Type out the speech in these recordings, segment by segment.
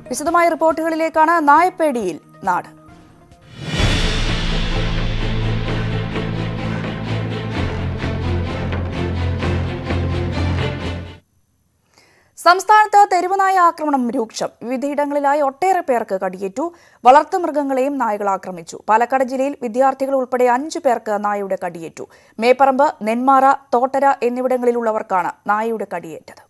വിശദമായ റിപ്പോർട്ടുകളിലേക്കാണ് നായപ്പേടിയിൽ നാട് സംസ്ഥാനത്ത് തെരുവുനായ ആക്രമണം രൂക്ഷം വിവിധയിടങ്ങളിലായി ഒട്ടേറെ പേർക്ക് കടിയേറ്റു വളർത്തുമൃഗങ്ങളെയും നായകൾ ആക്രമിച്ചു പാലക്കാട് ജില്ലയിൽ വിദ്യാർത്ഥികൾ ഉൾപ്പെടെ അഞ്ചു പേർക്ക് നായയുടെ കടിയേറ്റു മേപ്പറമ്പ് നെന്മാറ തോട്ടര എന്നിവിടങ്ങളിലുള്ളവർക്കാണ് നായയുടെ കടിയേറ്റത്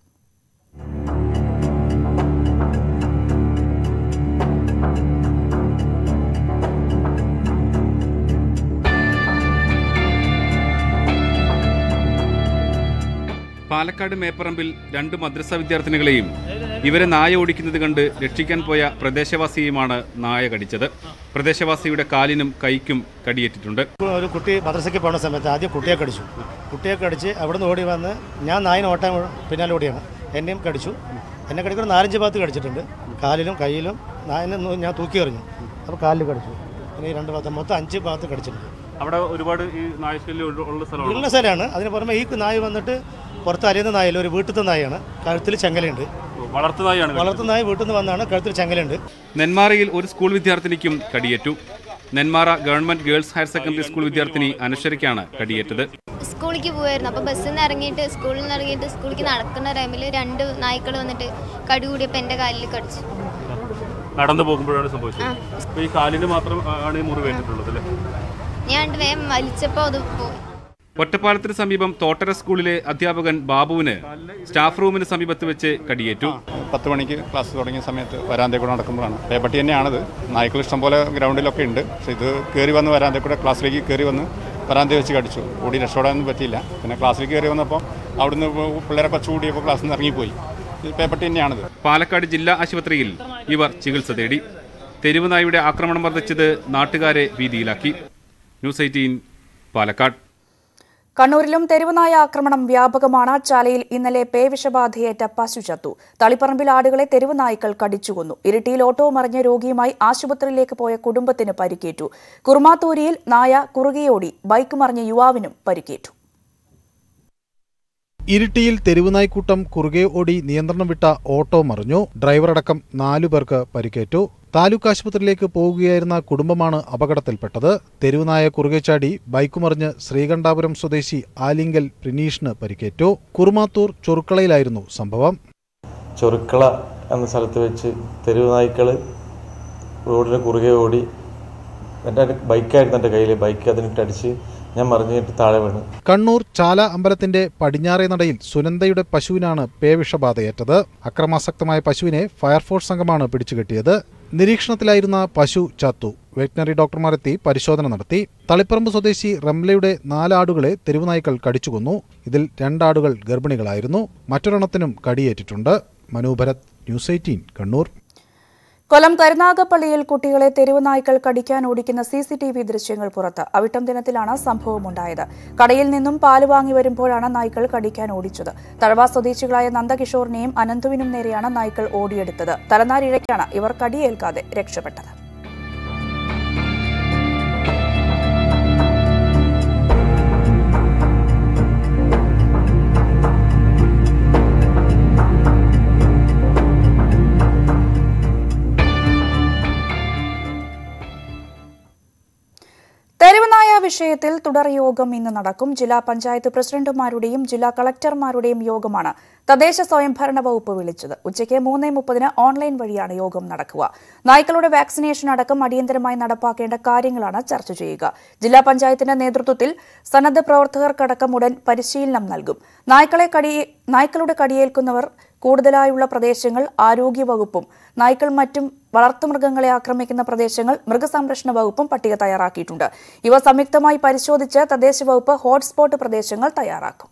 പാലക്കാട് മേപ്പറമ്പിൽ രണ്ട് മദ്രസ വിദ്യാർത്ഥിനികളെയും ഇവരെ നായ ഓടിക്കുന്നത് കണ്ട് രക്ഷിക്കാൻ പോയ പ്രദേശവാസിയുമാണ് നായ കടിച്ചത് പ്രദേശവാസിയുടെ കാലിനും കൈക്കും കടിയേറ്റിട്ടുണ്ട് ഒരു കുട്ടി മദ്രസയ്ക്ക് പോകുന്ന സമയത്ത് ആദ്യം കുട്ടിയെ കടിച്ചു കുട്ടിയെ കടിച്ച് അവിടുന്ന് ഓടി വന്ന് ഞാൻ നായിന് ഓട്ടാൻ പിന്നാലെ ഓടിയാണ് എന്നെയും കടിച്ചു എന്നെ കടിക്കുന്ന നാലഞ്ച് ഭാഗത്ത് കടിച്ചിട്ടുണ്ട് കാലിലും കയ്യിലും നായനെ നൂ- ഞാൻ തൂക്കി എറിഞ്ഞു അപ്പോൾ കാലിൽ കടിച്ചു പിന്നെ ഈ രണ്ട് ഭാഗത്ത് മൊത്തം അഞ്ച് ഭാഗത്ത് കടിച്ചിട്ടുണ്ട് അവിടെ ഒരുപാട് ഈ നായശല്യം ഉള്ള സ്ഥലമാണ് ഉള്ള സ്ഥലമാണ് അതിന് പുറമെ ഈ നായ വന്നിട്ട് പുറത്ത് അലിയുന്ന നായല്ല ഒരു വീട്ടിലത്തെ നായാണ് കഴുത്തിൽ ചെങ്ങലയുണ്ട് വളർത്തു നായാണ് വളർത്തുന്ന നായ വീട്ടിൽ നിന്ന് വന്നാണ് കഴുത്തിൽ ചെങ്ങലുണ്ട് നെന്മാറയിൽ ഒരു സ്കൂൾ വിദ്യാർത്ഥിനിക്കും കടിയേറ്റു Nenmara government girls higher secondary school വിദ്യാർത്ഥിനി അനശ്വരയ്ക്കാണ് കടിയേറ്റത് സ്കൂളിലേക്ക് പോയായിരുന്നു അപ്പോൾ ബസ്സിൽ നിന്ന് ഇറങ്ങിയിട്ട് സ്കൂളിൽ നിന്ന് ഇറങ്ങിയിട്ട് സ്കൂളിലേക്ക് നടക്കുന്ന ടൈമിൽ രണ്ട് നായ്ക്കൾ വന്നിട്ട് കടി കൂടിയപ്പോൾ എൻ്റെ കാലിൽ കടിച്ചു നടന്നു പോകുമ്പോഴാണ് സംഭവിച്ചത് ആ. അപ്പൊ ഈ കാലിന് മാത്രം ആണ് ഈ മുറിവേറ്റിട്ടുള്ളത് അല്ലേ ഞാൻ എന്നിട്ട് വേഗം വലിച്ചപ്പോൾ അത് പോയി ഒറ്റപ്പാലത്തിന് സമീപം തോട്ടര സ്കൂളിലെ അധ്യാപകൻ ബാബുവിന് സ്റ്റാഫ് റൂമിന് സമീപത്ത് വെച്ച് കടിയേറ്റു പത്ത് മണിക്ക് ക്ലാസ് തുടങ്ങിയ സമയത്ത് വരാന്തേ കൂടെ നടക്കുമ്പോഴാണ് പേപ്പട്ടി തന്നെയാണത് നായ്ക്കൾ ഇഷ്ടം പോലെ ഗ്രൗണ്ടിലൊക്കെ ഉണ്ട് പക്ഷേ ഇത് കയറി വന്ന് വരാന്തേ കൂടെ ക്ലാസ്സിലേക്ക് കയറി വന്ന് വരാന്തേ വെച്ച് കടിച്ചു ഓടി രക്ഷപ്പെടാനൊന്നും പറ്റിയില്ല പിന്നെ ക്ലാസ്സിലേക്ക് കയറി വന്നപ്പോൾ അവിടുന്ന് പിള്ളേരെ കുറച്ച് കൂടിയപ്പോൾ ക്ലാസ്സിൽ നിന്ന് ഇറങ്ങിപ്പോയി ഇത് പേപ്പട്ടി തന്നെയാണത് പാലക്കാട് ജില്ലാ ആശുപത്രിയിൽ ഇവർ ചികിത്സ തേടി തെരുവ് നായയുടെ ആക്രമണം വർദ്ധിച്ചത് നാട്ടുകാരെ ഭീതിയിലാക്കി ന്യൂസ് എയ്റ്റീൻ പാലക്കാട് കണ്ണൂരിലും തെരുവുനായ ആക്രമണം വ്യാപകമാണ് ചാലയിൽ ഇന്നലെ പേവിഷബാധയേറ്റ പശു ചത്തു തളിപ്പറമ്പിൽ ആടുകളെ തെരുവുനായ്ക്കൾ കടിച്ചുകൊന്നു ഇരിട്ടിയിൽ ഓട്ടോ മറിഞ്ഞ രോഗിയുമായി ആശുപത്രിയിലേക്ക് പോയ കുടുംബത്തിന് പരിക്കേറ്റു കുറുമാത്തൂരിയിൽ നായ കുറുകിയോടി ബൈക്ക് മറിഞ്ഞ യുവാവിനും പരിക്കേറ്റു ഇരിട്ടിയിൽ തെരുവുനായ്ക്കൂട്ടം കുറുകെ ഓടി നിയന്ത്രണം വിട്ട ഓട്ടോ മറിഞ്ഞു ഡ്രൈവറടക്കം നാലു പേർക്ക് പരിക്കേറ്റു താലൂക്ക് ആശുപത്രിയിലേക്ക് പോവുകയായിരുന്ന കുടുംബമാണ് അപകടത്തിൽപ്പെട്ടത് തെരുവുനായ കുറുകെ ചാടി ബൈക്ക് മറിഞ്ഞ് ശ്രീകണ്ഠാപുരം സ്വദേശി ആലിങ്കൽ പ്രിനീഷിന് പരിക്കേറ്റു കുറുമാത്തൂർ ചൊറുക്കളയിലായിരുന്നു സംഭവം ചൊറുക്കള എന്ന സ്ഥലത്ത് വെച്ച് തെരുവ് നായ്ക്കൾ റോഡിന് കുറുകെ ഓടി എൻ്റെ ബൈക്കായിരുന്നു എൻ്റെ കയ്യിൽ ബൈക്ക് അതിനിട്ടടിച്ച് ഞാൻ മറിഞ്ഞിട്ട് താഴെ വീണു കണ്ണൂർ ചാല അമ്പലത്തിന്റെ പടിഞ്ഞാറേ നടയിൽ സുനന്ദയുടെ പശുവിനാണ് പേവിഷബാധയേറ്റത് അക്രമാസക്തമായ പശുവിനെ ഫയർഫോഴ്സ് സംഘമാണ് പിടിച്ചുകെട്ടിയത് നിരീക്ഷണത്തിലായിരുന്ന പശു ചത്തു വെറ്റിനറി ഡോക്ടർമാരെത്തി പരിശോധന നടത്തി തളിപ്പറമ്പ് സ്വദേശി റംലയുടെ നാലാടുകളെ തെരുവുനായ്ക്കൾ കടിച്ചുകൊന്നു ഇതിൽ രണ്ടാടുകൾ ഗർഭിണികളായിരുന്നു മറ്റൊരെണ്ണത്തിനും കടിയേറ്റിട്ടുണ്ട് മനോഭരത് ന്യൂസ് എയ്റ്റീൻ കണ്ണൂർ കൊല്ലം കരുനാഗപ്പള്ളിയിൽ കുട്ടികളെ തെരുവുനായ്ക്കൾ കടിക്കാൻ ഓടിക്കുന്ന സി സി ടി വി ദൃശ്യങ്ങൾ പുറത്ത് അവിട്ടം ദിനത്തിലാണ് സംഭവമുണ്ടായത് കടയിൽ നിന്നും പാല് വാങ്ങി വരുമ്പോഴാണ് നായ്ക്കൾ കടിക്കാൻ ഓടിച്ചത് തഴവ സ്വദേശികളായ നന്ദകിഷോറിനെയും അനന്തുവിനും നേരെയാണ് നായ്ക്കൾ ഓടിയെടുത്തത് തലനാരിഴയ്ക്കാണ് ഇവർ കടിയേൽക്കാതെ രക്ഷപ്പെട്ടത് തെരുവുനായ വിഷയത്തിൽ തുടർ യോഗം ഇന്ന് നടക്കും ജില്ലാ പഞ്ചായത്ത് പ്രസിഡന്റുമാരുടെയും ജില്ലാ കളക്ടർമാരുടെയും യോഗമാണ് തദ്ദേശ സ്വയംഭരണ വകുപ്പ് വിളിച്ചത് ഉച്ചയ്ക്ക് മൂന്ന് മുപ്പതിന് ഓൺലൈൻ വഴിയാണ് യോഗം നടക്കുക നായ്ക്കളുടെ വാക്സിനേഷൻ അടക്കം അടിയന്തരമായി നടപ്പാക്കേണ്ട കാര്യങ്ങളാണ് ചർച്ച ചെയ്യുക ജില്ലാ പഞ്ചായത്തിന്റെ നേതൃത്വത്തിൽ സന്നദ്ധ പ്രവർത്തകർക്കടക്കം ഉടൻ പരിശീലനം നൽകും നായ്ക്കളെ കടി നായ്ക്കളുടെ കടിയേൽക്കുന്നവർ കൂടുതലായുള്ള പ്രദേശങ്ങൾ ആരോഗ്യവകുപ്പും നായ്ക്കൾ മറ്റും വളർത്തുമൃഗങ്ങളെ ആക്രമിക്കുന്ന പ്രദേശങ്ങൾ മൃഗസംരക്ഷണ വകുപ്പും പട്ടിക തയ്യാറാക്കിയിട്ടുണ്ട് ഇവ സംയുക്തമായി പരിശോധിച്ച് തദ്ദേശ വകുപ്പ് ഹോട്ട്സ്പോട്ട് പ്രദേശങ്ങൾ തയ്യാറാക്കും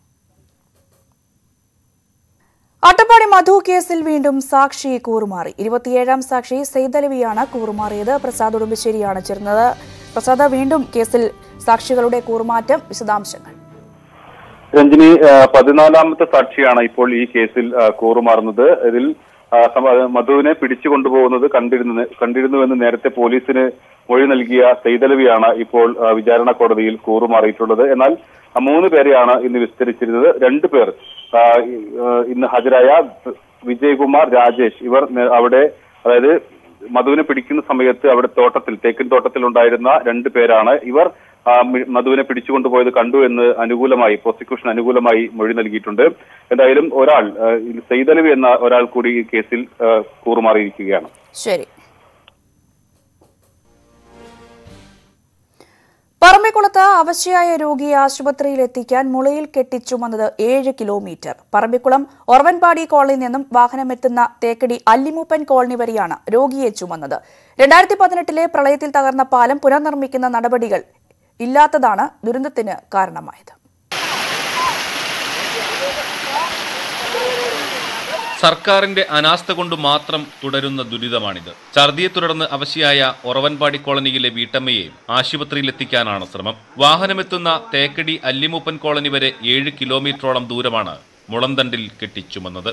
അട്ടപ്പാടി മധു കേസിൽ വീണ്ടും സാക്ഷി കൂറുമാറി ഇരുപത്തിയേഴാം സാക്ഷി സെയ്തലവിയാണ് കൂറുമാറിയത് പ്രസാദ് ഉടുമ്പശ്ശേരിയാണ് ചേർന്നത് പ്രസാദ് വീണ്ടും കേസിൽ സാക്ഷികളുടെ കൂറുമാറ്റം വിശദാംശങ്ങൾ രഞ്ജിനി ആ, പതിനാലാമത്തെ സാക്ഷിയാണ് ഇപ്പോൾ ഈ കേസിൽ ആ, കൂറുമാറുന്നത് ഇതിൽ ആ, സമ- മധുവിനെ പിടിച്ചു കൊണ്ടുപോകുന്നത് കണ്ടിരുന്നു കണ്ടിരുന്നുവെന്ന് നേരത്തെ പോലീസിന് മൊഴി നൽകിയ സെയ്തലവിയാണ് ഇപ്പോൾ ആ, വിചാരണ കോടതിയിൽ കൂറുമാറിയിട്ടുള്ളത് എന്നാൽ ആ മൂന്ന് പേരെയാണ് ഇന്ന് വിസ്തരിച്ചിരുന്നത് രണ്ടു പേർ ആ, ഈ, ആ, ഇന്ന് ഹാജരായ വിജയകുമാർ രാജേഷ് ഇവർ നേ- അവിടെ അതായത് മധുവിനെ പിടിക്കുന്ന സമയത്ത് അവിടെ തോട്ടത്തിൽ തേക്കിൻ തോട്ടത്തിൽ ഉണ്ടായിരുന്ന രണ്ട് പേരാണ് ഇവർ ആ, മി- മധുവിനെ പിടിച്ചുകൊണ്ടുപോയത് കണ്ടു എന്ന് അനുകൂലമായി പ്രോസിക്യൂഷൻ അനുകൂലമായി മൊഴി നൽകിയിട്ടുണ്ട് എന്തായാലും ഒരാൾ ആ, ഇതിൽ സെയ്തലവി എന്ന ഒരാൾ കൂടി ഈ കേസിൽ ആ, കൂറുമാറിയിരിക്കുകയാണ് ശരി പറമ്പിക്കുളത്ത് അവശയായ രോഗിയെ ആശുപത്രിയിൽ എത്തിക്കാൻ മുളയിൽ കെട്ടിച്ചുമന്നത് ഏഴ് കിലോമീറ്റർ പറമ്പിക്കുളം ഒറവൻപാടി കോളനിയിൽ നിന്നും വാഹനമെത്തുന്ന തേക്കടി അല്ലിമൂപ്പൻ കോളനി വരെയാണ് രോഗിയെ ചുമന്നത് രണ്ടായിരത്തി പതിനെട്ടിലെ പ്രളയത്തിൽ തകർന്ന പാലം പുനർനിർമ്മിക്കുന്ന നടപടികൾ ഇല്ലാത്തതാണ് ദുരന്തത്തിന് കാരണമായത് സർക്കാരിന്റെ അനാസ്ഥ കൊണ്ട് മാത്രം തുടരുന്ന ദുരിതമാണിത് ഛർദിയെ തുടർന്ന് അവശിയായ ഒറവൻപാടി കോളനിയിലെ വീട്ടമ്മയെ ആശുപത്രിയിലെത്തിക്കാനാണ് ശ്രമം വാഹനമെത്തുന്ന തേക്കടി അല്ലിമൂപ്പൻ കോളനി വരെ ഏഴ് കിലോമീറ്ററോളം ദൂരമാണ് മുളന്തണ്ടിൽ കെട്ടിച്ചുമന്നത്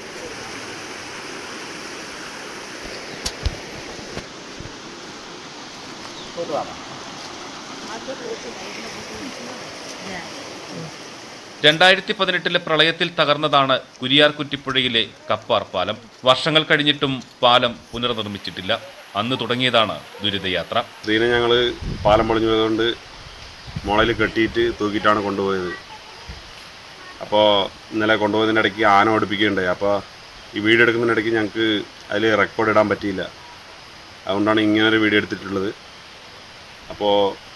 രണ്ടായിരത്തി പതിനെട്ടിലെ പ്രളയത്തിൽ തകർന്നതാണ് കുരിയാർ കുറ്റിപ്പുഴയിലെ കപ്പാർ പാലം വർഷങ്ങൾ കഴിഞ്ഞിട്ടും പാലം പുനർനിർമ്മിച്ചിട്ടില്ല അന്ന് തുടങ്ങിയതാണ് ദുരിതയാത്ര സ്ത്രീനെ ഞങ്ങൾ പാലം പൊളിഞ്ഞു പോയതുകൊണ്ട് മുളയിൽ കെട്ടിയിട്ട് തൂക്കിയിട്ടാണ് കൊണ്ടുപോയത് അപ്പോൾ ഇന്നലെ കൊണ്ടുപോയതിൻ്റെ ഇടയ്ക്ക് ആന ഓടിപ്പിക്കുകയുണ്ടായി അപ്പോൾ ഈ വീഡിയോ എടുക്കുന്നതിനിടയ്ക്ക് ഞങ്ങൾക്ക് അതിൽ റെക്കോർഡ് ഇടാൻ പറ്റിയില്ല അതുകൊണ്ടാണ് ഇങ്ങനൊരു വീഡിയോ എടുത്തിട്ടുള്ളത് അപ്പോൾ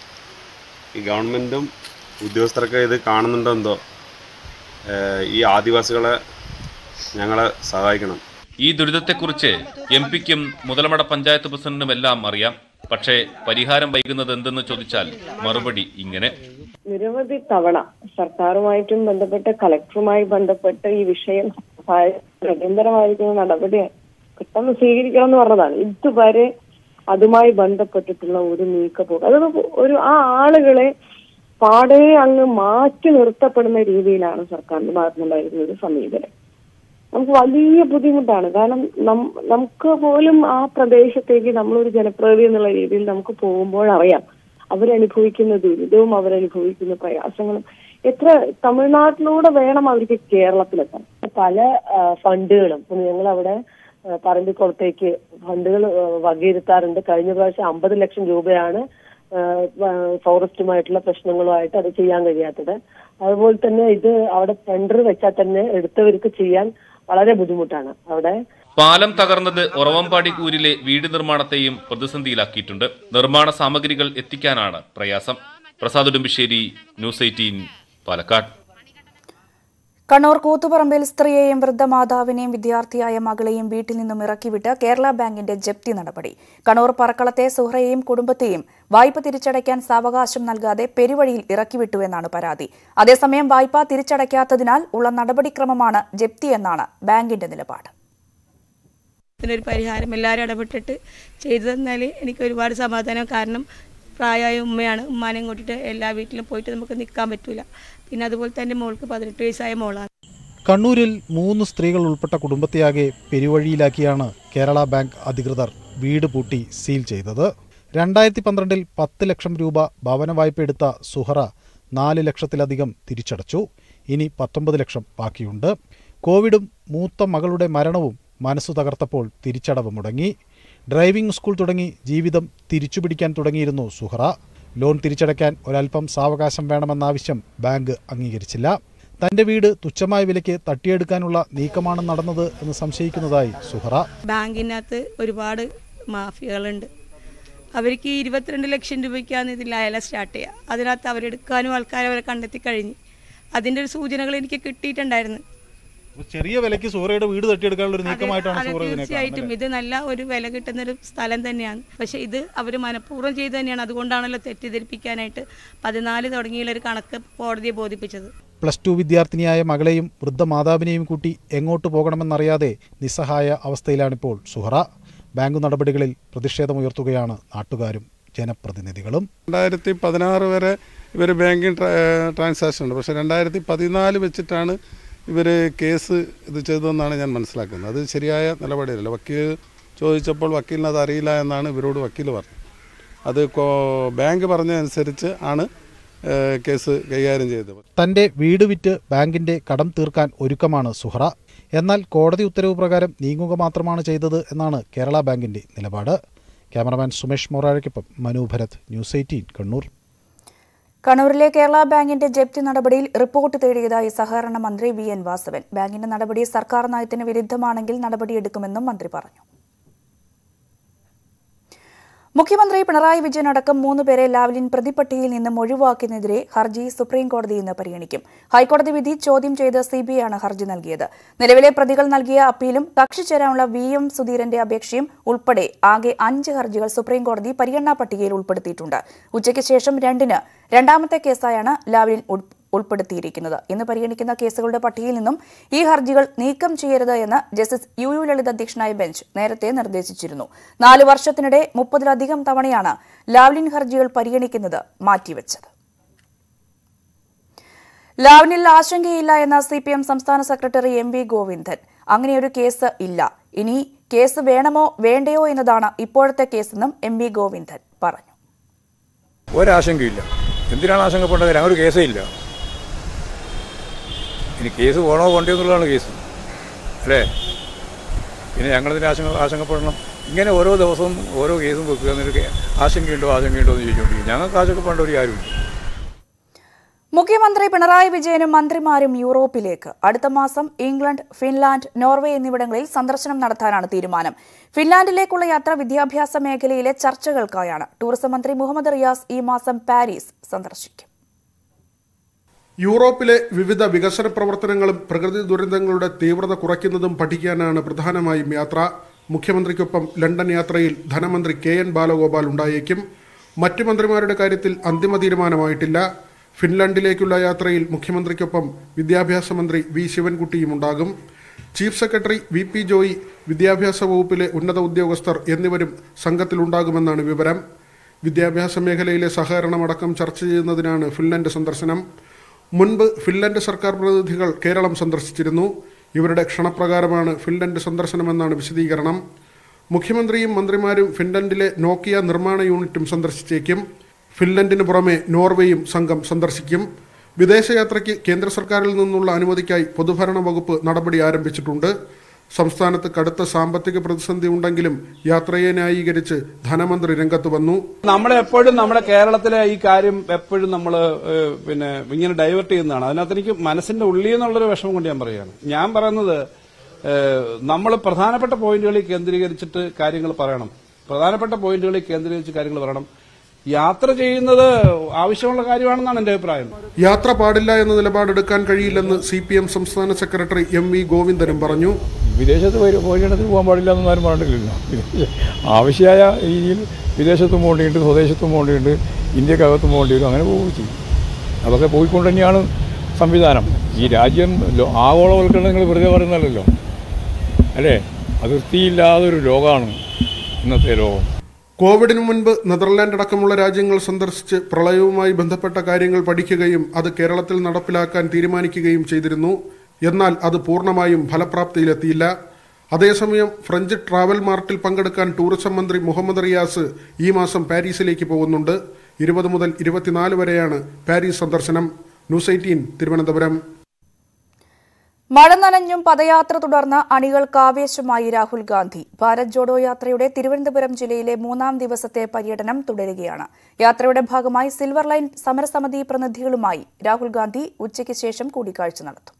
ഈ ഗവൺമെൻറ്റും ഉദ്യോഗസ്ഥരൊക്കെ ഇത് കാണുന്നുണ്ടോ എന്തോ ഏഹ് ഈ ആദിവാസികളെ ഞങ്ങളെ സഹായിക്കണം ഈ ദുരിതത്തെക്കുറിച്ച് എം പിക്കും മുതലമട പഞ്ചായത്ത് പ്രസിഡന്റിനും എല്ലാം അറിയാം പക്ഷേ പരിഹാരം വൈകുന്നത് എന്തെന്ന് ചോദിച്ചാൽ മറുപടി ഇങ്ങനെ നിരവധി തവണ സർക്കാരുമായിട്ടും ബന്ധപ്പെട്ട് കളക്ടറുമായി ബന്ധപ്പെട്ട് ഈ വിഷയം അടിയന്തരമായിരിക്കുന്ന നടപടി പെട്ടെന്ന് സ്വീകരിക്കണം എന്ന് പറഞ്ഞതാണ് ഇതുവരെ അതുമായി ബന്ധപ്പെട്ടിട്ടുള്ള ഒരു നീക്കപ്പോക്ക് അതൊരു ഒരു ആ ആളുകളെ പാടെ അങ്ങ് മാറ്റി നിർത്തപ്പെടുന്ന രീതിയിലാണ് സർക്കാരിന്റെ ഭാഗത്തുനിന്നുണ്ടായിരുന്ന ഒരു സമീപനം നമുക്ക് വലിയ ബുദ്ധിമുട്ടാണ് കാരണം നം- നമുക്ക് പോലും ആ പ്രദേശത്തേക്ക് നമ്മളൊരു ജനപ്രതിനിധി എന്നുള്ള രീതിയിൽ നമുക്ക് പോകുമ്പോൾ അറിയാം അവരനുഭവിക്കുന്ന ദുരിതവും അവരനുഭവിക്കുന്ന പ്രയാസങ്ങളും എത്ര തമിഴ്നാട്ടിലൂടെ വേണം അവർക്ക് കേരളത്തിലെത്താൻ പല ആ, ഫണ്ടുകളും ഇപ്പൊ ഞങ്ങൾ അവിടെ ആ, പറമ്പിക്കുളത്തേക്ക് ഫണ്ടുകൾ ആ, വകയിരുത്താറുണ്ട് കഴിഞ്ഞ പ്രാവശ്യം അമ്പത് ലക്ഷം രൂപയാണ് ആ, ആ, ഫോറസ്റ്റുമായിട്ടുള്ള പ്രശ്നങ്ങളുമായിട്ട് അത് ചെയ്യാൻ കഴിയാത്തത് അതുപോലെ തന്നെ ഇത് അവിടെ ടെൻഡർ വെച്ചാൽ തന്നെ എടുത്തവർക്ക് ചെയ്യാൻ വളരെ ബുദ്ധിമുട്ടാണ് അവിടെ പാലം തകർന്നത് ഒറവമ്പാടി ഊരിലെ വീട് നിർമ്മാണത്തെയും പ്രതിസന്ധിയിലാക്കിയിട്ടുണ്ട് നിർമ്മാണ സാമഗ്രികൾ എത്തിക്കാനാണ് പ്രയാസം പ്രസാദ് ഉടുമ്പിശ്ശേരി ന്യൂസ് എയ്റ്റീൻ പാലക്കാട് കണ്ണൂർ കൂത്തുപറമ്പിൽ സ്ത്രീയെയും വൃദ്ധമാതാവിനെയും വിദ്യാർത്ഥിയായ മകളെയും വീട്ടിൽ നിന്നും ഇറക്കിവിട്ട് കേരള ബാങ്കിന്റെ ജപ്തി നടപടി കണ്ണൂർ പറക്കളത്തെ സുഹ്റയെയും കുടുംബത്തെയും വായ്പ തിരിച്ചടയ്ക്കാൻ സാവകാശം നൽകാതെ പെരുവഴിയിൽ ഇറക്കിവിട്ടുവെന്നാണ് പരാതി അതേസമയം വായ്പ തിരിച്ചടയ്ക്കാത്തതിനാൽ ഉള്ള നടപടിക്രമമാണ് ജപ്തി എന്നാണ് ബാങ്കിന്റെ നിലപാട് ഇതിനൊരു പരിഹാരം എല്ലാവരും ഇടപെട്ടിട്ട് ചെയ്തു തന്നാൽ എനിക്ക് ഒരുപാട് സമാധാനം കാരണം പ്രായമായ ഉമ്മയാണ് ഉമ്മാനെയും കൂട്ടിയിട്ട് എല്ലാ വീട്ടിലും പോയിട്ട് നമുക്ക് നിൽക്കാൻ പറ്റൂല പിന്നെ അതുപോലെ തന്നെ മോൾക്ക് പതിനെട്ട് വയസ്സായ മോളാണ് കണ്ണൂരിൽ മൂന്ന് സ്ത്രീകൾ ഉൾപ്പെട്ട കുടുംബത്തെയാകെ പെരുവഴിയിലാക്കിയാണ് കേരള ബാങ്ക് അധികൃതർ വീട് പൂട്ടി സീൽ ചെയ്തത് രണ്ടായിരത്തി പന്ത്രണ്ടിൽ പത്ത് ലക്ഷം രൂപ ഭവന വായ്പ എടുത്ത സുഹറ നാല് ലക്ഷത്തിലധികം തിരിച്ചടച്ചു ഇനി പത്തൊമ്പത് ലക്ഷം ബാക്കിയുണ്ട് കോവിഡും മൂത്ത മകളുടെ മരണവും മനസ്സു തകർത്തപ്പോൾ തിരിച്ചടവ് മുടങ്ങി ഡ്രൈവിംഗ് സ്കൂൾ തുടങ്ങി ജീവിതം തിരിച്ചുപിടിക്കാൻ തുടങ്ങിയിരുന്നു സുഹറ ലോൺ തിരിച്ചടയ്ക്കാൻ ഒരൽപ്പം സാവകാശം വേണമെന്ന ആവശ്യം ബാങ്ക് അംഗീകരിച്ചില്ല തന്റെ വീട് തുച്ഛമായ വിലയ്ക്ക് തട്ടിയെടുക്കാനുള്ള നീക്കമാണ് നടന്നത് എന്ന് സംശയിക്കുന്നതായി സുഹറ ബാങ്കിനകത്ത് ഒരുപാട് മാഫിയകളുണ്ട് അവർക്ക് ഈ ഇരുപത്തിരണ്ട് ലക്ഷം രൂപയ്ക്കാണ് ഇതിൽ അയല സ്റ്റാർട്ട് ചെയ്യുക അതിനകത്ത് അവരെടുക്കാനും ആൾക്കാരെ അവരെ കണ്ടെത്തി കഴിഞ്ഞു അതിൻ്റെ ഒരു സൂചനകൾ എനിക്ക് കിട്ടിയിട്ടുണ്ടായിരുന്നു ചെറിയ വിലയ്ക്ക് സൂറയുടെ വീട് തട്ടിയെടുക്കാനുള്ള ഒരു നീക്കമായിട്ടാണ് അതെ, സൂറ ഇതിനെ തീർച്ചയായിട്ടും ഇത് നല്ല ഒരു വില കിട്ടുന്ന ഒരു സ്ഥലം തന്നെയാണ് പക്ഷെ ഇത് അവർ മനഃപൂർവ്വം ചെയ്തു തന്നെയാണ് അതുകൊണ്ടാണല്ലോ തെറ്റിദ്ധരിപ്പിക്കാനായിട്ട് പതിനാല് തുടങ്ങിയുള്ള ഒരു കണക്ക് കോടതിയെ ബോധിപ്പിച്ചത് പ്ലസ് ടു വിദ്യാർത്ഥിനിയായ മകളെയും വൃദ്ധ മാതാവിനെയും കൂട്ടി എങ്ങോട്ട് പോകണമെന്നറിയാതെ നിസ്സഹായ അവസ്ഥയിലാണിപ്പോൾ സുഹറ ബാങ്ക് നടപടികളിൽ പ്രതിഷേധമുയർത്തുകയാണ് നാട്ടുകാരും ജനപ്രതിനിധികളും രണ്ടായിരത്തി പതിനാറ് വരെ ഇവർ ബാങ്കിങ് ട്രാൻസാക്ഷൻ ഉണ്ട് പക്ഷേ രണ്ടായിരത്തി പതിനാല് വെച്ചിട്ടാണ് ഇവർ കേസ് ഇത് ചെയ്തതെന്നാണ് ഞാൻ മനസ്സിലാക്കുന്നത് അത് ശരിയായ നിലപാടില്ല വക്കീൽ ചോദിച്ചപ്പോൾ വക്കീലിന് അത് അറിയില്ല എന്നാണ് ഇവരോട് വക്കീൽ പറഞ്ഞത് അത് കോ- ബാങ്ക് പറഞ്ഞതനുസരിച്ച് ആണ് ഏഹ്, കേസ് കൈകാര്യം ചെയ്തത് തന്റെ വീട് വിറ്റ് ബാങ്കിന്റെ കടം തീർക്കാൻ ഒരുക്കമാണ് സുഹറ എന്നാൽ കോടതി ഉത്തരവ് പ്രകാരം നീങ്ങുക മാത്രമാണ് ചെയ്തത് എന്നാണ് കേരള ബാങ്കിന്റെ നിലപാട് ക്യാമറമാൻ സുമേഷ് മൊറാഴയ്ക്കൊപ്പം മനു ഭരത് ന്യൂസ് എയ്റ്റീൻ കണ്ണൂർ കണ്ണൂരിലെ കേരള ബാങ്കിന്റെ ജപ്തി നടപടിയിൽ റിപ്പോർട്ട് തേടിയതായി സഹകരണ മന്ത്രി വി എൻ വാസവൻ ബാങ്കിന്റെ നടപടി സർക്കാർ നയത്തിന് വിരുദ്ധമാണെങ്കിൽ നടപടിയെടുക്കുമെന്നും മന്ത്രി പറഞ്ഞു മുഖ്യമന്ത്രി പിണറായി വിജയൻ അടക്കം മൂന്നുപേരെ ലാവ്ലിൻ പ്രതിപട്ടികയിൽ നിന്നും ഒഴിവാക്കിയതിനെതിരെ ഹർജി സുപ്രീം കോടതി ഇന്ന് പരിഗണിക്കും ഹൈക്കോടതി വിധി ചോദ്യം ചെയ്ത് സിബിഐയാണ് ഹർജി നൽകിയത് നിലവിലെ പ്രതികൾ നൽകിയ അപ്പീലും കക്ഷി ചേരാനുള്ള വി എം സുധീരന്റെ അപേക്ഷയും ഉൾപ്പെടെ ആകെ അഞ്ച് ഹർജികൾ സുപ്രീം കോടതി പരിഗണനാ പട്ടികയിൽ ഉൾപ്പെടുത്തിയിട്ടുണ്ട് ഉച്ചയ്ക്ക് ശേഷം രണ്ടിന് രണ്ടാമത്തെ കേസായാണ് ലാവ്ലിൻ ഉൾ- ഉൾപ്പെടുത്തിയിരിക്കുന്നത് ഇന്ന് പരിഗണിക്കുന്ന കേസുകളുടെ പട്ടികയിൽ നിന്നും ഈ ഹർജികൾ നീക്കം ചെയ്യരുത് എന്ന് ജസ്റ്റിസ് യു യു ലളിത് അധ്യക്ഷനായ ബെഞ്ച് നേരത്തെ നിർദ്ദേശിച്ചിരുന്നു നാല് വർഷത്തിനിടെ മുപ്പതിലധികം തവണയാണ് ലാവ്ലിൻ ഹർജികൾ പരിഗണിക്കുന്നത് മാറ്റിവെച്ചത് ലാവ്ലിനിൽ ആശങ്കയില്ല എന്ന സി പി എം സംസ്ഥാന സെക്രട്ടറി എം വി ഗോവിന്ദൻ അങ്ങനെയൊരു കേസ് ഇല്ല ഇനി കേസ് വേണമോ വേണ്ടയോ എന്നതാണ് ഇപ്പോഴത്തെ കേസെന്നും എം വി ഗോവിന്ദൻ പറഞ്ഞു ഒരാശങ്കയില്ല എന്തിനാണ് ആശങ്കപ്പെടേണ്ടത് അങ്ങനെ ഒരു കേസേ ഇല്ല ഇനി കേസ് വേണോ വേണ്ടയോ എന്നുള്ളതാണ് കേസ് അല്ലേ പിന്നെ ഞങ്ങളതിന് ആശങ്ക ആശങ്കപ്പെടണം ഇങ്ങനെ ഓരോ ദിവസവും ഓരോ കേസും വെക്കുക എന്നൊരു കേ- ആശങ്കയുണ്ടോ ആശങ്കയുണ്ടോ എന്ന് ചോദിച്ചുകൊണ്ടിരിക്കും ഞങ്ങൾക്ക് ആശങ്കപ്പെടേണ്ട ഒരു കാര്യമില്ല മുഖ്യമന്ത്രി പിണറായി വിജയനും മന്ത്രിമാരും യൂറോപ്പിലേക്ക് അടുത്ത മാസം ഇംഗ്ലണ്ട് ഫിൻലാൻഡ് നോർവേ എന്നിവിടങ്ങളിൽ സന്ദർശനം നടത്താനാണ് തീരുമാനം ഫിൻലാൻഡിലേക്കുള്ള യാത്ര വിദ്യാഭ്യാസ മേഖലയിലെ ചർച്ചകൾക്കായാണ് ടൂറിസം മന്ത്രി മുഹമ്മദ് റിയാസ് ഈ മാസം പാരീസ് സന്ദർശിക്കും യൂറോപ്പിലെ വിവിധ വികസന പ്രവർത്തനങ്ങളും പ്രകൃതി ദുരന്തങ്ങളുടെ തീവ്രത കുറയ്ക്കുന്നതും പഠിക്കാനാണ് പ്രധാനമായും യാത്ര മുഖ്യമന്ത്രിക്കൊപ്പം ലണ്ടൻ യാത്രയിൽ ധനമന്ത്രി കെ എൻ ബാലഗോപാൽ ഉണ്ടായേക്കും മറ്റു മന്ത്രിമാരുടെ കാര്യത്തിൽ അന്തിമ തീരുമാനമായിട്ടില്ല ഫിൻലൻഡിലേക്കുള്ള യാത്രയിൽ മുഖ്യമന്ത്രിക്കൊപ്പം വിദ്യാഭ്യാസ മന്ത്രി വി ശിവൻകുട്ടിയും ഉണ്ടാകും chief secretary V P Joy വിദ്യാഭ്യാസ വകുപ്പിലെ ഉന്നത ഉദ്യോഗസ്ഥർ എന്നിവരും സംഘത്തിലുണ്ടാകുമെന്നാണ് വിവരം വിദ്യാഭ്യാസ മേഖലയിലെ സഹകരണമടക്കം ചർച്ച ചെയ്യുന്നതിനാണ് ഫിൻലൻഡ് സന്ദർശനം മുൻപ് ഫിൻലൻഡ് സർക്കാർ പ്രതിനിധികൾ കേരളം സന്ദർശിച്ചിരുന്നു ഇവരുടെ ക്ഷണപ്രകാരമാണ് ഫിൻലൻഡ് സന്ദർശനമെന്നാണ് വിശദീകരണം മുഖ്യമന്ത്രിയും മന്ത്രിമാരും ഫിൻലൻഡിലെ നോക്കിയ നിർമ്മാണ യൂണിറ്റും സന്ദർശിച്ചേക്കും ഫിൻലൻഡിന് പുറമെ നോർവേയും സംഘം സന്ദർശിക്കും വിദേശയാത്രയ്ക്ക് കേന്ദ്ര സർക്കാരിൽ നിന്നുള്ള അനുമതിക്കായി പൊതുഭരണ വകുപ്പ് നടപടി ആരംഭിച്ചിട്ടുണ്ട് സംസ്ഥാനത്ത് കടുത്ത സാമ്പത്തിക പ്രതിസന്ധി ഉണ്ടെങ്കിലും യാത്രയെ ന്യായീകരിച്ച് ധനമന്ത്രി രംഗത്ത് വന്നു നമ്മളെ എപ്പോഴും നമ്മുടെ കേരളത്തിലെ ഈ കാര്യം എപ്പോഴും നമ്മൾ പിന്നെ ഇങ്ങനെ ഡൈവേർട്ട് ചെയ്യുന്നതാണ് അതിനകത്ത് എനിക്ക് മനസ്സിന്റെ ഉള്ളിൽ നിന്നുള്ളൊരു വിഷമം കൊണ്ട് ഞാൻ പറയുകയാണ് ഞാൻ പറയുന്നത് നമ്മൾ പ്രധാനപ്പെട്ട പോയിന്റുകളിൽ കേന്ദ്രീകരിച്ചിട്ട് കാര്യങ്ങൾ പറയണം പ്രധാനപ്പെട്ട പോയിന്റുകളിൽ കേന്ദ്രീകരിച്ച് കാര്യങ്ങൾ പറയണം യാത്ര ചെയ്യുന്നത് ആവശ്യമുള്ള കാര്യമാണെന്നാണ് എന്റെ അഭിപ്രായം യാത്ര പാടില്ല എന്ന നിലപാടെടുക്കാൻ കഴിയില്ലെന്ന് സി പി എം സംസ്ഥാന സെക്രട്ടറി എം വി ഗോവിന്ദനും പറഞ്ഞു വിദേശത്ത് പോയി- പോയിടത്തിന് പോകാൻ പാടില്ല എന്നൊന്നും ആരും പറഞ്ഞിട്ടില്ലല്ലോ വിദേശ- ആവശ്യമായ രീതിയിൽ വിദേശത്തും പോകേണ്ടിയുണ്ട് സ്വദേശത്തും പോകേണ്ടിയുണ്ട് ഇന്ത്യക്കകത്തും പോകേണ്ടി വരും അങ്ങനെ പോവുകയും ചെയ്യും അതൊക്കെ പോയിക്കൊണ്ട് തന്നെയാണ് സംവിധാനം ഈ രാജ്യം ലോ- ആഗോളവൽക്കരണം നിങ്ങൾ വെറുതെ പറയുന്നതല്ലല്ലോ അല്ലേ അതിർത്തിയില്ലാതൊരു ലോകമാണ് ഇന്നത്തെ ലോകം കോവിഡിന് മുൻപ് നെതർലാൻഡ് അടക്കമുള്ള രാജ്യങ്ങൾ സന്ദർശിച്ച് പ്രളയവുമായി ബന്ധപ്പെട്ട കാര്യങ്ങൾ പഠിക്കുകയും അത് കേരളത്തിൽ നടപ്പിലാക്കാൻ തീരുമാനിക്കുകയും ചെയ്തിരുന്നു എന്നാൽ അത് പൂർണ്ണമായും ഫലപ്രാപ്തിയിലെത്തിയില്ല അതേസമയം ഫ്രഞ്ച് ട്രാവൽ മാർട്ടിൽ പങ്കെടുക്കാൻ ടൂറിസം മന്ത്രി മുഹമ്മദ് റിയാസ് ഈ മാസം പാരീസിലേക്ക് പോകുന്നുണ്ട് ഇരുപത് മുതൽ ഇരുപത്തിനാല് വരെയാണ് പാരീസ് സന്ദർശനം ന്യൂസ് എയ്റ്റീൻ തിരുവനന്തപുരം മഴ നനഞ്ഞും പദയാത്ര തുടർന്ന അണികൾക്ക് ആവേശമായി രാഹുൽ ഗാന്ധി ഭാരത് ജോഡോ യാത്രയുടെ തിരുവനന്തപുരം ജില്ലയിലെ മൂന്നാം ദിവസത്തെ പര്യടനം തുടരുകയാണ് യാത്രയുടെ ഭാഗമായി സിൽവർ ലൈൻ സമരസമിതി പ്രതിനിധികളുമായി രാഹുൽ ഗാന്ധി ഉച്ചയ്ക്ക് ശേഷം കൂടിക്കാഴ്ച നടത്തും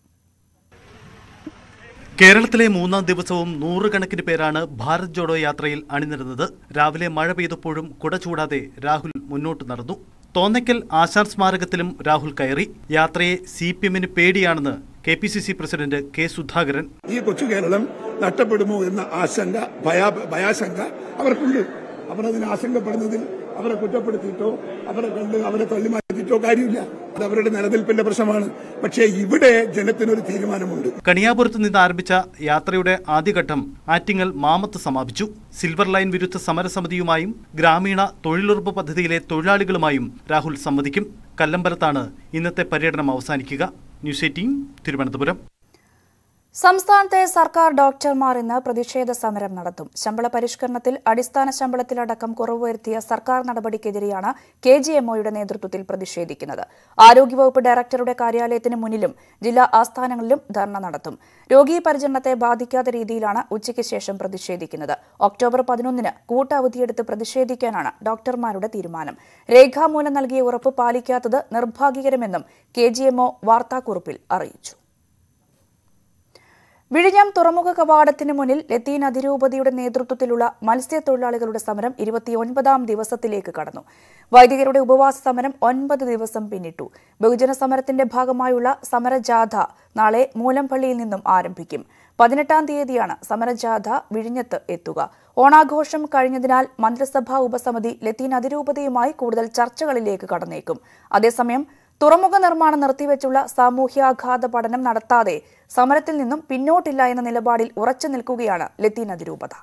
കേരളത്തിലെ മൂന്നാം ദിവസവും നൂറുകണക്കിന് പേരാണ് ഭാരത് ജോഡോ യാത്രയിൽ അണിനിരുന്നത് രാവിലെ മഴ പെയ്തപ്പോഴും കുട ചൂടാതെ രാഹുൽ മുന്നോട്ട് നടന്നു തോന്നയ്ക്കൽ ആശാൻ സ്മാരകത്തിലും രാഹുൽ കയറി യാത്രയെ സി പി എമ്മിന് പേടിയാണെന്ന് K P C C president K Sudhakaran ഈ കൊച്ചു കേരളം നഷ്ടപ്പെടുമോ എന്ന ആശങ്ക ഭയാ ഭയാശങ്ക അവർക്കുണ്ട് അവർ അതിന് ആശങ്കപ്പെടുന്നതിൽ അവരെ കുറ്റപ്പെടുത്തിയിട്ടോ അവരെ കണ്ട് അവരെ തള്ളിമാറ്റിയിട്ടോ കാര്യമില്ല അത് അവരുടെ നിലനിൽപ്പിന്റെ പ്രശ്നമാണ് പക്ഷേ ഇവിടെ ജനത്തിനൊരു തീരുമാനമുണ്ട് കണിയാപുരത്ത് നിന്ന് ആരംഭിച്ച യാത്രയുടെ ആദ്യഘട്ടം ആറ്റിങ്ങൽ മാമത്ത് സമാപിച്ചു സിൽവർ ലൈൻ വിരുദ്ധ സമരസമിതിയുമായും ഗ്രാമീണ തൊഴിലുറപ്പ് പദ്ധതിയിലെ തൊഴിലാളികളുമായും രാഹുൽ സംവദിക്കും കല്ലമ്പലത്താണ് ഇന്നത്തെ പര്യടനം അവസാനിക്കുക ന്യൂസ് എയ്റ്റീൻ തിരുവനന്തപുരം സംസ്ഥാനത്തെ സർക്കാർ ഡോക്ടർമാർ ഇന്ന് പ്രതിഷേധ സമരം നടത്തും ശമ്പള പരിഷ്കരണത്തിൽ അടിസ്ഥാന ശമ്പളത്തിലടക്കം കുറവ് വരുത്തിയ സർക്കാർ നടപടിക്കെതിരെയാണ് കെ ജി എംഒയുടെ നേതൃത്വത്തിൽ പ്രതിഷേധിക്കുന്നത് ആരോഗ്യവകുപ്പ് ഡയറക്ടറുടെ കാര്യാലയത്തിന് മുന്നിലും ജില്ലാ ആസ്ഥാനങ്ങളിലും ധർണ നടത്തും രോഗീ പരിചരണത്തെ ബാധിക്കാത്ത രീതിയിലാണ് ഉച്ചയ്ക്ക് ശേഷം പ്രതിഷേധിക്കുന്നത് ഒക്ടോബർ പതിനൊന്നിന് കൂട്ടവധിയെടുത്ത് പ്രതിഷേധിക്കാനാണ് ഡോക്ടർമാരുടെ തീരുമാനം രേഖാമൂലം നൽകിയ ഉറപ്പ് പാലിക്കാത്തത് നിർഭാഗ്യകരമെന്നും കെ ജി എംഒ വാർത്താക്കുറിപ്പിൽ അറിയിച്ചു വിഴിഞ്ഞം തുറമുഖ കവാടത്തിന് മുന്നിൽ ലത്തീൻ അതിരൂപതയുടെ നേതൃത്വത്തിലുള്ള മത്സ്യത്തൊഴിലാളികളുടെ സമരം ഇരുപത്തിയൊൻപതാം ദിവസത്തിലേക്ക് കടന്നു വൈദികരുടെ ഉപവാസ സമരം ഒൻപത് ദിവസം പിന്നിട്ടു ബഹുജന സമരത്തിന്റെ ഭാഗമായുള്ള സമരജാഥ നാളെ മൂലംപള്ളിയിൽ നിന്നും ആരംഭിക്കും പതിനെട്ടാം തീയതിയാണ് സമരജാഥ വിഴിഞ്ഞത്ത് എത്തുക ഓണാഘോഷം കഴിഞ്ഞതിനാൽ മന്ത്രിസഭാ ഉപസമിതി ലത്തീൻ അതിരൂപതയുമായി കൂടുതൽ ചർച്ചകളിലേക്ക് കടന്നേക്കും അതേസമയം തുറമുഖ നിർമ്മാണം നിർത്തിവെച്ചുള്ള സാമൂഹ്യാഘാത പഠനം നടത്താതെ സമരത്തിൽ നിന്നും പിന്നോട്ടില്ല എന്ന നിലപാടിൽ ഉറച്ചു നിൽക്കുകയാണ് ലത്തീൻ അതിരൂപത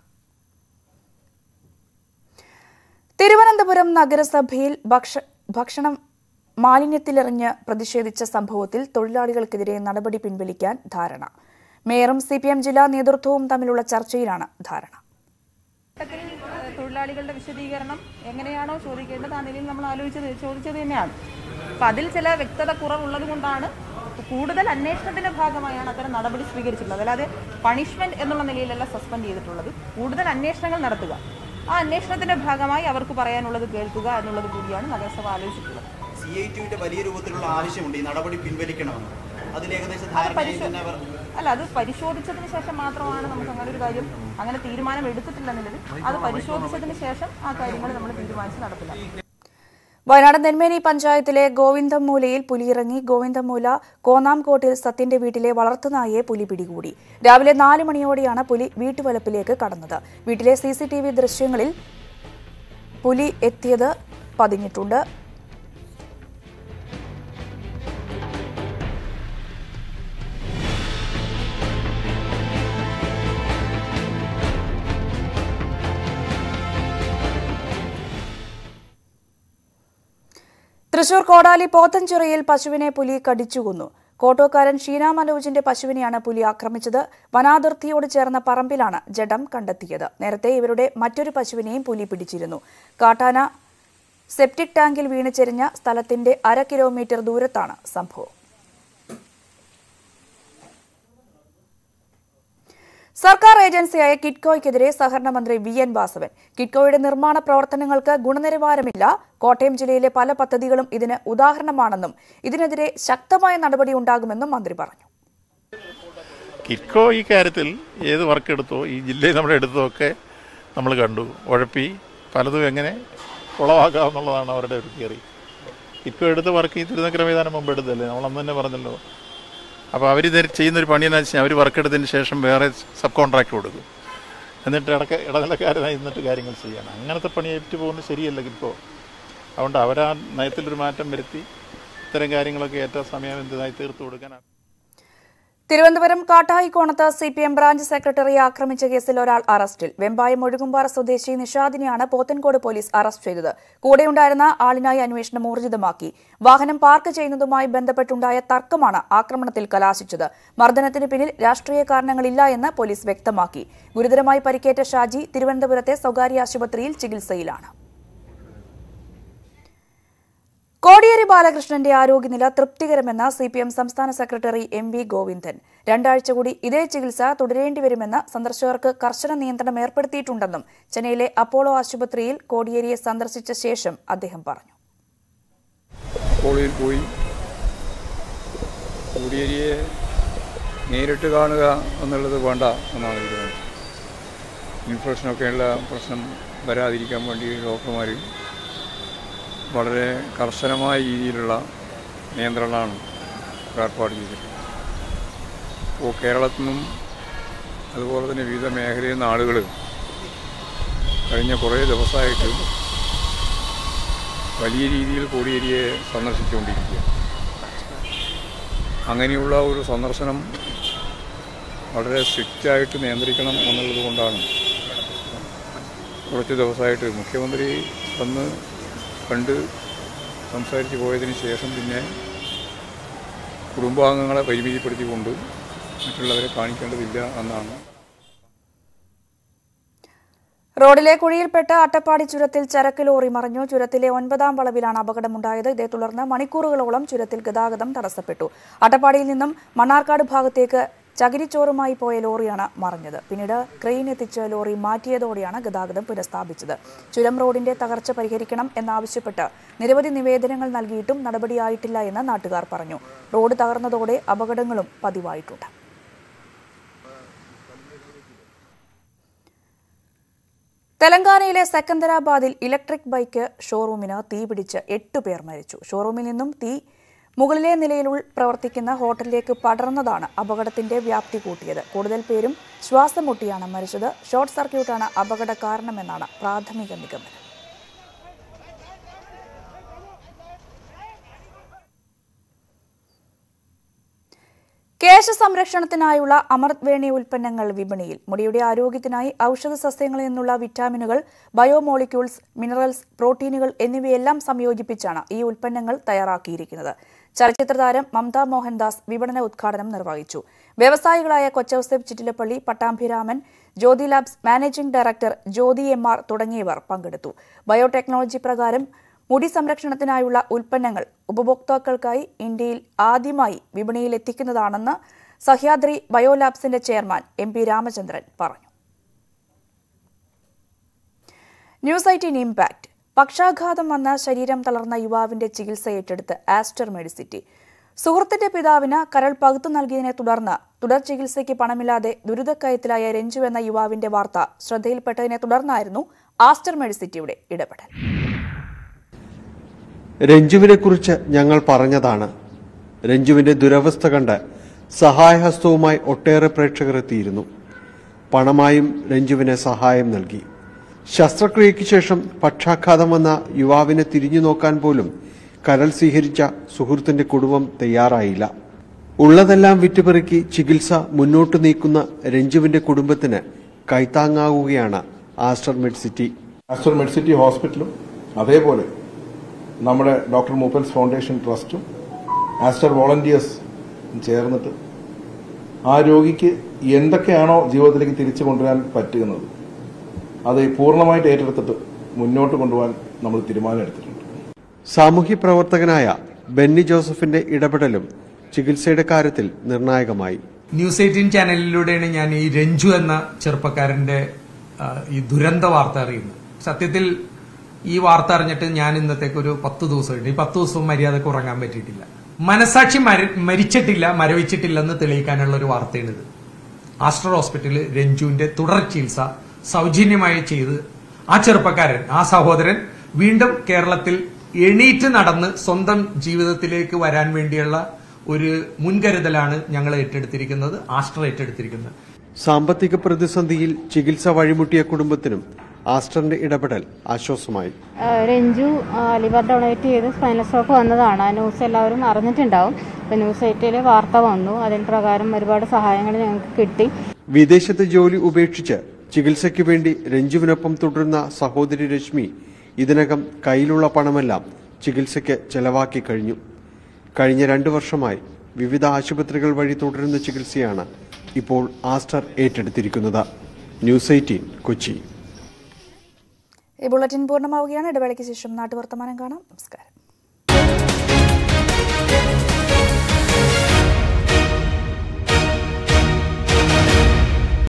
തിരുവനന്തപുരം നഗരസഭയിൽ ഭക്ഷ- ഭക്ഷണം മാലിന്യത്തിലെറിഞ്ഞ് പ്രതിഷേധിച്ച സംഭവത്തിൽ തൊഴിലാളികൾക്കെതിരെ നടപടി പിൻവലിക്കാൻ ധാരണ മേയറും സി ജില്ലാ നേതൃത്വവും തമ്മിലുള്ള ചർച്ചയിലാണ് ധാരണ ഘട്ടത്തിൽ ഏഹ്, തൊഴിലാളികളുടെ വിശദീകരണം എങ്ങനെയാണോ ചോദിക്കേണ്ടത് ആ നിലയിൽ നമ്മൾ ആലോചിച്ചത് ചോദിച്ചത് തന്നെയാണ് അപ്പം അതിൽ ചില വ്യക്തത കുറവുള്ളത് കൊണ്ടാണ് കൂടുതൽ അന്വേഷണത്തിന്റെ ഭാഗമായാണ് അത്തരം നടപടി സ്വീകരിച്ചിട്ടുള്ളത് അല്ലാതെ പണിഷ്മെന്റ് എന്നുള്ള നിലയിലല്ല സസ്പെൻഡ് ചെയ്തിട്ടുള്ളത് കൂടുതൽ അന്വേഷണങ്ങൾ നടത്തുക ആ അന്വേഷണത്തിന്റെ ഭാഗമായി അവർക്ക് പറയാനുള്ളത് കേൾക്കുക എന്നുള്ളത് കൂടിയാണ് നഗരസഭ ആലോചിച്ചിട്ടുള്ളത് സി ഐ ടിയുടെ വലിയ രൂപത്തിലുള്ള ആവശ്യമുണ്ട് ഈ നടപടി പിൻവലിക്കണമെന്ന് അതിൽ ഏകദേശം അത് ധാരണയായി പരിശോ- തന്നെ അവർ അല്ല അത് പരിശോധിച്ചതിന് ശേഷം മാത്രമാണ് നമുക്ക് അങ്ങനെ ഒരു കാര്യം അങ്ങനെ തീരുമാനം എടുത്തിട്ടില്ല എന്നുള്ളത് അത് പരിശോധിച്ചതിന് ശേഷം ആ കാര്യങ്ങൾ നമ്മൾ തീരുമാനിച്ച് നടപ്പിലാക്കും വയനാട് നെന്മേനി പഞ്ചായത്തിലെ ഗോവിന്ദമൂലയിൽ പുലിയിറങ്ങി ഗോവിന്ദമൂല കോന്നാംകോട്ടിൽ സത്യന്റെ വീട്ടിലെ വളർത്തുനായയെ പുലി പിടികൂടി രാവിലെ നാല് മണിയോടെയാണ് പുലി വീട്ടുവളപ്പിലേക്ക് കടന്നത് വീട്ടിലെ സി സി ടി വി ദൃശ്യങ്ങളിൽ പുലി എത്തിയത് പതിഞ്ഞിട്ടുണ്ട് തൃശൂർ കോടാലി പോത്തൻചിറയിൽ പശുവിനെ പുലി കടിച്ചുകൊന്നു കോട്ടോക്കാരൻ ഷീന മനോജിന്റെ പശുവിനെയാണ് പുലി ആക്രമിച്ചത് വനാതിർത്തിയോട് ചേർന്ന പറമ്പിലാണ് ജഡം കണ്ടെത്തിയത് നേരത്തെ ഇവരുടെ മറ്റൊരു പശുവിനെയും പുലി പിടിച്ചിരുന്നു കാട്ടാന സെപ്റ്റിക് ടാങ്കിൽ വീണ് ചെരിഞ്ഞ സ്ഥലത്തിന്റെ അര കിലോമീറ്റർ ദൂരത്താണ് സംഭവം സർക്കാർ ഏജൻസിയായ കിറ്റ്കോയ്ക്കെതിരെ സഹകരണ മന്ത്രി വി എൻ വാസവൻ കിറ്റ്കോയുടെ നിർമ്മാണ പ്രവർത്തനങ്ങൾക്ക് ഗുണനിലവാരമില്ല കോട്ടയം ജില്ലയിലെ പല പദ്ധതികളും ഇതിന് ഉദാഹരണമാണെന്നും ഇതിനെതിരെ ശക്തമായ നടപടി ഉണ്ടാകുമെന്നും മന്ത്രി പറഞ്ഞു കിറ്റ്കോ ഈ കാര്യത്തിൽ ഏത് വർക്ക് എടുത്തോ ഈ ജില്ലയിൽ നമ്മൾ എടുത്തതൊക്കെ നമ്മൾ കണ്ടു ഉഴപ്പി പലതും എങ്ങനെ കുളവാക്കാമെന്നുള്ളതാണ് അവരുടെ ഒരു തിയറി കിറ്റ്കോ എടുത്ത വർക്ക് ഈ തിരുനക്കര മൈതാനം മുമ്പ് എടുത്തല്ലേ നമ്മൾ അന്ന് തന്നെ പറഞ്ഞല്ലോ അപ്പോൾ അവർ ഇത് ചെയ്യുന്നൊരു പണി എന്താ വെച്ചാൽ അവർ വർക്ക് എടുത്തതിന് ശേഷം വേറെ സബ് കോൺട്രാക്ട് കൊടുക്കും എന്നിട്ട് ഇടക്ക് ഇടനിലക്കാരനായി നിന്നിട്ട് കാര്യങ്ങൾ ചെയ്യണം അങ്ങനത്തെ പണി ഏറ്റ് പോകുന്നത് ശരിയല്ല കിറ്റ്കോ അതുകൊണ്ട് അവരാ നയത്തിലൊരു മാറ്റം വരുത്തി ഇത്തരം കാര്യങ്ങളൊക്കെ ഏറ്റ സമയം എന്തിനായി തീർത്തു കൊടുക്കാനാണ് തിരുവനന്തപുരം കാട്ടായിക്കോണത്ത് സി പി എം ബ്രാഞ്ച് സെക്രട്ടറിയെ ആക്രമിച്ച കേസിൽ ഒരാൾ അറസ്റ്റിൽ വെമ്പായം ഒഴുകുംപാറ സ്വദേശി നിഷാദിനെയാണ് പോത്തൻകോട് പോലീസ് അറസ്റ്റ് ചെയ്തത് കൂടെയുണ്ടായിരുന്ന ആളിനായി അന്വേഷണം ഊർജിതമാക്കി വാഹനം പാർക്ക് ചെയ്യുന്നതുമായി ബന്ധപ്പെട്ടുണ്ടായ തർക്കമാണ് ആക്രമണത്തിൽ കലാശിച്ചത് മർദ്ദനത്തിന് പിന്നിൽ രാഷ്ട്രീയ കാരണങ്ങളില്ല എന്ന് പോലീസ് വ്യക്തമാക്കി ഗുരുതരമായി പരിക്കേറ്റ ഷാജി തിരുവനന്തപുരത്തെ സ്വകാര്യ ആശുപത്രിയിൽ ചികിത്സയിലാണ് കോടിയേരി ബാലകൃഷ്ണന്റെ ആരോഗ്യനില തൃപ്തികരമെന്ന സി പി എം സംസ്ഥാന സെക്രട്ടറി എം വി ഗോവിന്ദൻ രണ്ടാഴ്ച കൂടി ഇതേ ചികിത്സ തുടരേണ്ടിവരുമെന്ന് സന്ദർശകർക്ക് കർശന നിയന്ത്രണം ഏർപ്പെടുത്തിയിട്ടുണ്ടെന്നും ചെന്നൈയിലെ അപ്പോളോ ആശുപത്രിയിൽ കോടിയേരിയെ സന്ദർശിച്ച ശേഷം അദ്ദേഹം പറഞ്ഞു കോളേജിൽ പോയി കോടിയേരിയെ നേരിട്ട് കാണുക എന്നുള്ളത് വേണ്ട എന്നാണ് തീരുമാനം ഇൻഫെക്ഷനൊക്കെയുള്ള പ്രശ്നം വരാതിരിക്കാൻ വേണ്ടി ഡോക്ടർമാർ വളരെ കർശനമായ രീതിയിലുള്ള നിയന്ത്രണമാണ് ഏർപ്പാട് ചെയ്തിട്ടുള്ളത് അപ്പോൾ കേരളത്തിൽ നിന്നും അതുപോലെ തന്നെ വിവിധ മേഖലയിൽ നിന്ന് ആളുകൾ കഴിഞ്ഞ കുറേ ദിവസമായിട്ട് വലിയ രീതിയിൽ കോടിയേരിയെ സന്ദർശിച്ചുകൊണ്ടിരിക്കുക അങ്ങനെയുള്ള ഒരു സന്ദർശനം വളരെ സ്ട്രിക്റ്റായിട്ട് നിയന്ത്രിക്കണം എന്നുള്ളത് കൊണ്ടാണ് കുറച്ച് ദിവസമായിട്ട് മുഖ്യമന്ത്രി വന്ന് കണ്ട് സംസാരിച്ച് പോയതിന് ശേഷം പിന്നെ കുടുംബാംഗങ്ങളെ പരിമിതിപ്പെടുത്തിക്കൊണ്ട് മറ്റുള്ളവരെ കാണിക്കേണ്ടതില്ല എന്നാണ് റോഡിലെ കുഴിയിൽപ്പെട്ട് അട്ടപ്പാടി ചുരത്തിൽ ചരക്ക് ലോറി മറിഞ്ഞു ചുരത്തിലെ ഒൻപതാം വളവിലാണ് അപകടമുണ്ടായത് ഇതേ തുടർന്ന് മണിക്കൂറുകളോളം ചുരത്തിൽ ഗതാഗതം തടസ്സപ്പെട്ടു അട്ടപ്പാടിയിൽ നിന്നും മണ്ണാർക്കാട് ഭാഗത്തേക്ക് ചകിരിച്ചോറുമായി പോയ ലോറിയാണ് മറിഞ്ഞത് പിന്നീട് ക്രെയിൻ എത്തിച്ച് ലോറി മാറ്റിയതോടെയാണ് ഗതാഗതം പുനഃസ്ഥാപിച്ചത് ചുരം റോഡിന്റെ തകർച്ച പരിഹരിക്കണം എന്നാവശ്യപ്പെട്ട് നിരവധി നിവേദനങ്ങൾ നൽകിയിട്ടും നടപടിയായിട്ടില്ല എന്ന് നാട്ടുകാർ പറഞ്ഞു റോഡ് തകർന്നതോടെ അപകടങ്ങളും പതിവായിട്ടുണ്ട് തെലങ്കാനയിലെ സെക്കന്ദരാബാദിൽ ഇലക്ട്രിക് ബൈക്ക് ഷോറൂമിന് തീപിടിച്ച് എട്ട് പേർ മരിച്ചു ഷോറൂമിൽ നിന്നും തീ മുകളിലെ നിലയിൽ പ്രവർത്തിക്കുന്ന ഹോട്ടലിലേക്ക് പടർന്നതാണ് അപകടത്തിന്റെ വ്യാപ്തി കൂട്ടിയത് കൂടുതൽ പേരും ശ്വാസം മുട്ടിയാണ് മരിച്ചത് ഷോർട്ട് സർക്യൂട്ടാണ് അപകട കാരണമെന്നാണ് പ്രാഥമിക നിഗമനം കേശ സംരക്ഷണത്തിനായുള്ള അമൃത് വേണി ഉൽപ്പന്നങ്ങൾ വിപണിയിൽ മുടിയുടെ ആരോഗ്യത്തിനായി ഔഷധ സസ്യങ്ങളിൽ നിന്നുള്ള വിറ്റാമിനുകൾ ബയോമോളിക്യൂൾസ് മിനറൽസ് പ്രോട്ടീനുകൾ എന്നിവയെല്ലാം സംയോജിപ്പിച്ചാണ് ഈ ഉൽപ്പന്നങ്ങൾ തയ്യാറാക്കിയിരിക്കുന്നത് ചലച്ചിത്ര താരം മമത മോഹൻദാസ് വിപണന ഉദ്ഘാടനം നിർവഹിച്ചു വ്യവസായികളായ Kochouseph Chittilappilly Pattabhiraman Jyothi labs managing director Jyothi M R തുടങ്ങിയവർ പങ്കെടുത്തു ബയോടെക്നോളജി പ്രകാരം മുടി സംരക്ഷണത്തിനായുള്ള ഉൽപ്പന്നങ്ങൾ ഉപഭോക്താക്കൾക്കായി ഇന്ത്യയിൽ ആദ്യമായി വിപണിയിൽ എത്തിക്കുന്നതാണെന്ന് സഹ്യാദ്രി ബയോലാബ്സിന്റെ ചെയർമാൻ എം പി രാമചന്ദ്രൻ പറഞ്ഞു ന്യൂസ് എയ്റ്റീൻ ഇംപാക്ട് പക്ഷാഘാതം വന്ന ശരീരം തളർന്ന യുവാവിന്റെ ചികിത്സ ഏറ്റെടുത്ത് ആസ്റ്റർ മെഡിസിറ്റി സുഹൃത്തിന്റെ പിതാവിന് കരൾ പകുത്തു നൽകിയതിനെ തുടർന്ന് തുടർ ചികിത്സയ്ക്ക് പണമില്ലാതെ ദുരിതക്കയത്തിലായ രഞ്ജു എന്ന യുവാവിന്റെ വാർത്ത ശ്രദ്ധയിൽപ്പെട്ടതിനെ തുടർന്നായിരുന്നു ആസ്റ്റർ മെഡിസിറ്റിയുടെ ഇടപെടൽ രഞ്ജുവിനെ കുറിച്ച് ഞങ്ങൾ പറഞ്ഞതാണ് രഞ്ജുവിന്റെ ദുരവസ്ഥ കണ്ട് സഹായഹസ്തവുമായി ഒട്ടേറെ പ്രേക്ഷകർ എത്തിയിരുന്നു പണമായും രഞ്ജുവിന് സഹായം നൽകി ശസ്ത്രക്രിയയ്ക്ക് ശേഷം പക്ഷാഘാതം വന്ന യുവാവിനെ തിരിഞ്ഞു നോക്കാൻ പോലും കരൾ സ്വീകരിച്ച സുഹൃത്തിന്റെ കുടുംബം തയ്യാറായില്ല ഉള്ളതെല്ലാം വിറ്റുപെറുക്കി ചികിത്സ മുന്നോട്ട് നീക്കുന്ന രഞ്ജുവിന്റെ കുടുംബത്തിന് കൈത്താങ്ങാവുകയാണ് ആസ്റ്റർ മെഡ്സിറ്റി ആസ്റ്റർ മെഡ്സിറ്റി ഹോസ്പിറ്റലും അതേപോലെ നമ്മുടെ ഡോക്ടർ മൂപ്പൽസ് ഫൗണ്ടേഷൻ ട്രസ്റ്റും ആസ്റ്റർ വോളണ്ടിയേഴ്സ് ചേർന്നിട്ട് ആ രോഗിക്ക് എന്തൊക്കെയാണോ ജീവിതത്തിലേക്ക് തിരിച്ചു കൊണ്ടുവരാൻ പറ്റുന്നത് അത് പൂർണ്ണമായിട്ട് ഏറ്റെടുത്തിട്ട് മുന്നോട്ട് കൊണ്ടുപോകാൻ നമ്മൾ തീരുമാനമെടുത്തിട്ടുണ്ട് സാമൂഹ്യ പ്രവർത്തകനായ ബെന്നി ജോസഫിന്റെ ഇടപെടലും ചികിത്സയുടെ കാര്യത്തിൽ നിർണായകമായി ന്യൂസ് എയ്റ്റീൻ ചാനലിലൂടെയാണ് ഞാൻ ഈ രഞ്ജു എന്ന ചെറുപ്പക്കാരന്റെ ആ, ഈ ദുരന്ത വാർത്ത അറിയുന്നത് സത്യത്തിൽ ഈ വാർത്ത അറിഞ്ഞിട്ട് ഞാൻ ഇന്നത്തേക്ക് ഒരു പത്ത് ദിവസമുണ്ട് ഈ പത്ത് ദിവസവും മര്യാദക്ക് ഉറങ്ങാൻ പറ്റിയിട്ടില്ല മനസാക്ഷി മര- മരിച്ചിട്ടില്ല മരവിച്ചിട്ടില്ലെന്ന് തെളിയിക്കാനുള്ള ഒരു വാർത്തയാണിത് ആസ്റ്റർ ഹോസ്പിറ്റലിൽ രഞ്ജുവിന്റെ തുടർ ചികിത്സ സൗജന്യമായി ചെയ്ത് ആ ചെറുപ്പക്കാരൻ ആ സഹോദരൻ വീണ്ടും കേരളത്തിൽ എണീറ്റ് നടന്ന് സ്വന്തം ജീവിതത്തിലേക്ക് വരാൻ വേണ്ടിയുള്ള ഒരു മുൻകരുതലാണ് ഞങ്ങൾ ഏറ്റെടുത്തിരിക്കുന്നത് ആസ്റ്റർ ഏറ്റെടുത്തിരിക്കുന്നത് സാമ്പത്തിക പ്രതിസന്ധിയിൽ ചികിത്സ വഴിമുട്ടിയ കുടുംബത്തിനും ആസ്റ്ററിന്റെ ഇടപെടൽ ആശ്വാസമായി ആ, രഞ്ജു ആ, ലിവർ ഡൊണേറ്റ് ചെയ്ത് സ്പൈനൽ സ്ട്രോക്ക് വന്നതാണ് ആ ന്യൂസ് എല്ലാവരും അറിഞ്ഞിട്ടുണ്ടാവും ഇപ്പം ന്യൂസ് എയ്റ്റിൽ വാർത്ത വന്നു അതിന് പ്രകാരം ഒരുപാട് സഹായങ്ങൾ ഞങ്ങൾക്ക് കിട്ടി വിദേശത്ത് ജോലി ഉപേക്ഷിച്ച് ചികിത്സയ്ക്ക് വേണ്ടി രഞ്ജുവിനൊപ്പം തുടരുന്ന സഹോദരി രശ്മി ഇതിനകം കയ്യിലുള്ള പണമെല്ലാം ചികിത്സയ്ക്ക് ചെലവാക്കി കഴിഞ്ഞു കഴിഞ്ഞ രണ്ടു വർഷമായി വിവിധ ആശുപത്രികൾ വഴി തുടരുന്ന ചികിത്സയാണ് ഇപ്പോൾ ആസ്റ്റർ ഏറ്റെടുത്തിരിക്കുന്നത് ന്യൂസ് എയ്റ്റീൻ കൊച്ചി ഈ ബുള്ളറ്റിൻ പൂർണ്ണമാവുകയാണ് ഇടവേളയ്ക്ക് ശേഷം നാട്ടുവർത്തമാനം കാണാം നമസ്കാരം